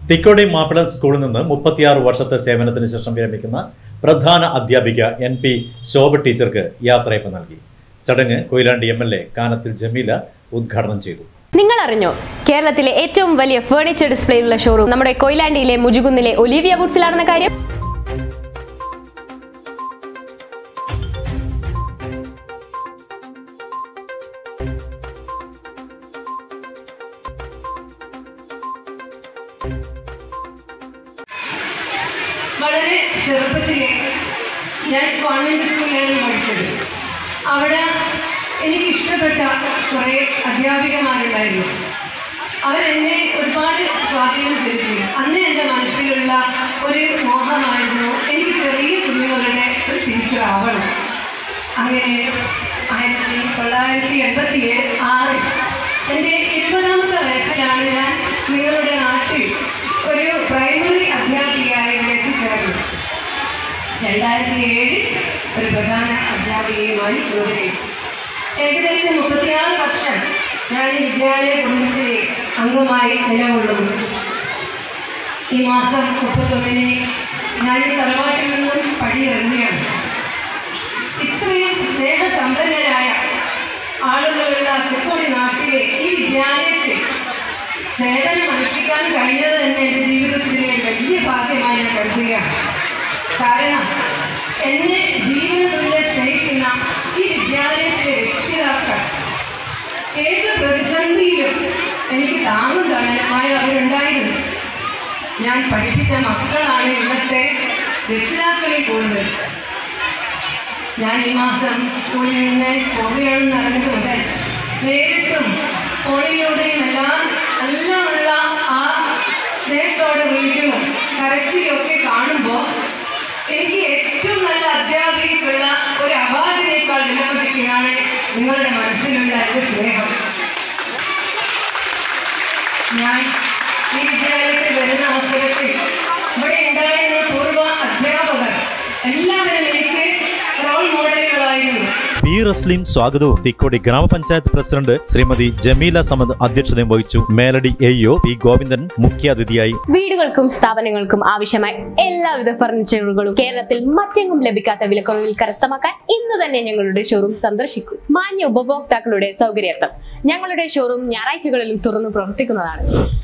തിക്കോടി മാപ്പിളൻ സ്കൂളിൽ നിന്ന് മുപ്പത്തിയാറ് വർഷത്തെ സേവനത്തിന് ശേഷം വിരമിക്കുന്ന പ്രധാന അധ്യാപിക എൻ പി ശോഭ ടീച്ചർക്ക് യാത്രയപ്പ് നൽകി ചടങ്ങ് Koyilandy M L A Kanathil Jameela ഉദ്ഘാടനം ചെയ്തു നിങ്ങൾ അറിഞ്ഞോ കേരളത്തിലെ ഏറ്റവും വലിയ ഫേർണിച്ചർ ഡിസ്പ്ലേയുള്ള ഷോറൂം നമ്മുടെ കൊയിലാണ്ടിയിലെ മുജുകുന്നിലെ ഒലിവിയ വുഡ്സിലാണെന്ന കാര്യം വളരെ ചെറുപ്പത്തിലെ ഞാൻ കോൺവെൻറ്റ് സ്കൂളിലാണ് പഠിച്ചത് അവിടെ എനിക്ക് ഇഷ്ടപ്പെട്ട കുറേ അധ്യാപികമാരുണ്ടായിരുന്നു അവരെന്നെ ഒരുപാട് സ്വാധീനം ചെലുത്തി അന്ന് എൻ്റെ മനസ്സിലുള്ള ഒരു മോഹമായിരുന്നു എനിക്ക് ചെറിയ കുഞ്ഞുങ്ങളുടെ ഒരു ടീച്ചർ ആവണം അങ്ങനെ ആയിരത്തി തൊള്ളായിരത്തി എൺപത്തി ആറിൽ എൻ്റെ ഇരുപതാമത്തെ വയസ്സിലാണ് ഞാൻ നിങ്ങളുടെ നാട്ടിൽ ഒരു പ്രൈമറി അധ്യാപികയായി ഇവിടെ എത്തിച്ചേർന്നത് രണ്ടായിരത്തി ഏഴിൽ ഒരു പ്രധാന അധ്യാപികയുമായി ജോലിയിൽ ഏകദേശം മുപ്പത്തിയാറ് വർഷം ഞാൻ ഈ വിദ്യാലയ കുടുംബത്തിലെ അംഗമായി നിലകൊള്ളുന്നു ഈ മാസം മുപ്പത്തൊന്നിന് ഞാൻ ഈ തറവാട്ടിൽ നിന്നും പടിയിറങ്ങുകയാണ് ഇത്രയും സ്നേഹസമ്പന്നരായ ആളുകളുള്ള തൃക്കോടി നാട്ടിലെ ഈ വിദ്യാലയത്തിൽ സേവനം അനുഷ്ഠിക്കാൻ കഴിഞ്ഞത് തന്നെ എൻ്റെ ജീവിതത്തിലെ വലിയ ഭാഗ്യമായി ഞാൻ കരുതുകയാണ് കാരണം എന്നെ ജീവനതുല്യ സ്നേഹിക്കുന്ന ഈ വിദ്യാലയത്തിലെ രക്ഷിതാക്കൾ ഏത് പ്രതിസന്ധിയിലും എനിക്ക് താങ്ങും തണലുമായി അവരുണ്ടായിരുന്നു ഞാൻ പഠിപ്പിച്ച മക്കളാണ് ഇന്നത്തെ രക്ഷിതാക്കളിൽ കൂടുതൽ ഞാൻ ഈ മാസം സ്കൂളിൽ നിന്ന് പോവുകയാണെന്ന് അറിഞ്ഞത് മുതൽ നേരിട്ടും ഫോണിലൂടെയും എല്ലാം എല്ലാമുള്ള ആ സ്നേഹത്തോടെ വിളിക്കുന്നു കരച്ചിലൊക്കെ കാണുമ്പോൾ എനിക്ക് ഏറ്റവും നല്ല അധ്യാപികയ്ക്കുള്ള ഒരു അവാർഡിനേക്കാൾ വിലമതിക്കുകയാണ് നിങ്ങളുടെ മനസ്സിലുള്ള എൻ്റെ സ്നേഹം ഞാൻ ഈ വിദ്യാലയത്തിൽ വരുന്ന അവസരത്തിൽ ഇവിടെ ഉണ്ടായിരുന്ന പൂർവ്വ അധ്യാപകർ എല്ലാവരും എനിക്ക് റോൾ മോഡലുകളായിരുന്നു പി റസ്ലിം സ്വാഗതവും തിക്കോടി ഗ്രാമപഞ്ചായത്ത് പ്രസിഡന്റ് ശ്രീമതി ജമീല സമദ് അധ്യക്ഷതയും വഹിച്ചു മേലടി എയ്യോ പി ഗോവിന്ദൻ മുഖ്യാതിഥിയായി വീടുകൾക്കും സ്ഥാപനങ്ങൾക്കും ആവശ്യമായ എല്ലാവിധ ഫർണിച്ചറുകളും കേരളത്തിൽ മറ്റെങ്ങും ലഭിക്കാത്ത വിലക്കുറവിൽ കരസ്ഥമാക്കാൻ ഇന്ന് തന്നെ ഞങ്ങളുടെ ഷോറൂം സന്ദർശിക്കൂ മാന്യ ഉപഭോക്താക്കളുടെ സൗകര്യാർത്ഥം ഞങ്ങളുടെ ഷോറൂം ഞായറാഴ്ചകളിലും തുറന്നു പ്രവർത്തിക്കുന്നതാണ്